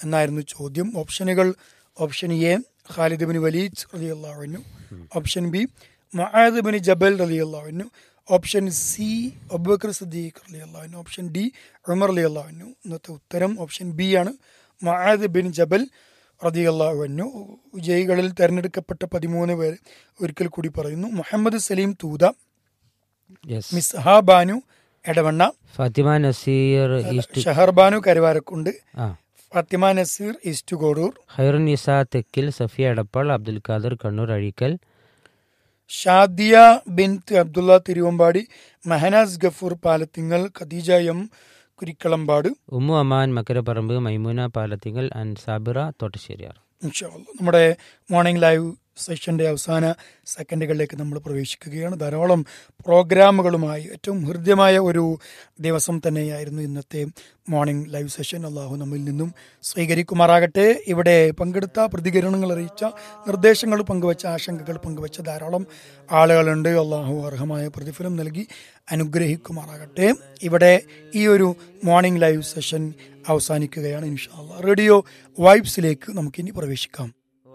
എന്നായിരുന്നു ചോദ്യം ഓപ്ഷനുകൾ option A Khalid bin Walid റലി അള്ളാഹുവിനു option B Muadh bin Jabal റലി അള്ളാഹുവിനു ഓപ്ഷൻ സി അബുബക്കർ സദ്ദീഖ് റലി അള്ളാഹുവിനു ഓപ്ഷൻ ഡി ഉമർ അലി അള്ളാഹുവിനു ഇന്നത്തെ ഉത്തരം ഓപ്ഷൻ ബി ആണ് മഹാദ് ബിൻ ജബൽ റതി അള്ളാഹുവിനു വിജയികളിൽ തെരഞ്ഞെടുക്കപ്പെട്ട പതിമൂന്ന് പേർ ഒരിക്കൽ കൂടി പറയുന്നു മുഹമ്മദ് സലീം തൂത യെസ് മിസ്ഹ ബാനു എടവണ്ണ ഫാത്തിമ നസീർ ഈസ്റ്റ് ഷഹർബാനു കരുവാരക്കുണ്ട് ആ Fathima Naseer East Kodur Khairunnisa Thekkil Safiya Edappal Abdul Khader Kannur Azhikkal Shadiya bint Abdullah Thiruvambady Mehnaz Gafoor Palathingal Khadeeja M Kurikkalampad Ummu Aman Makkaraparamba Maimoona Palathingal and Sabira Thottasseriyara ഇൻഷാ അല്ലാ. നമ്മുടെ മോർണിംഗ് ലൈവ് സെഷന്റെ അവസാന സെക്കൻഡുകളിലേക്ക് നമ്മൾ പ്രവേശിക്കുകയാണ് ധാരാളം പ്രോഗ്രാമുകളുമായി ഏറ്റവും ഹൃദ്യമായ ഒരു ദിവസം തന്നെയായിരുന്നു ഇന്നത്തെ മോർണിംഗ് ലൈവ് സെഷൻ അള്ളാഹു നമ്മിൽ നിന്നും സ്വീകരിക്കുമാറാകട്ടെ ഇവിടെ പങ്കെടുത്ത പ്രതികരണങ്ങൾ അറിയിച്ച നിർദ്ദേശങ്ങൾ പങ്കുവച്ച ആശങ്കകൾ പങ്കുവച്ച ധാരാളം ആളുകളുണ്ട് അള്ളാഹു അർഹമായ പ്രതിഫലം നൽകി അനുഗ്രഹിക്കുമാറാകട്ടെ ഇവിടെ ഈ ഒരു മോർണിംഗ് ലൈവ് സെഷൻ അവസാനിക്കുകയാണ് ഇൻഷാ അല്ലാ റേഡിയോ വൈബ്സിലേക്ക് നമുക്കിനി പ്രവേശിക്കാം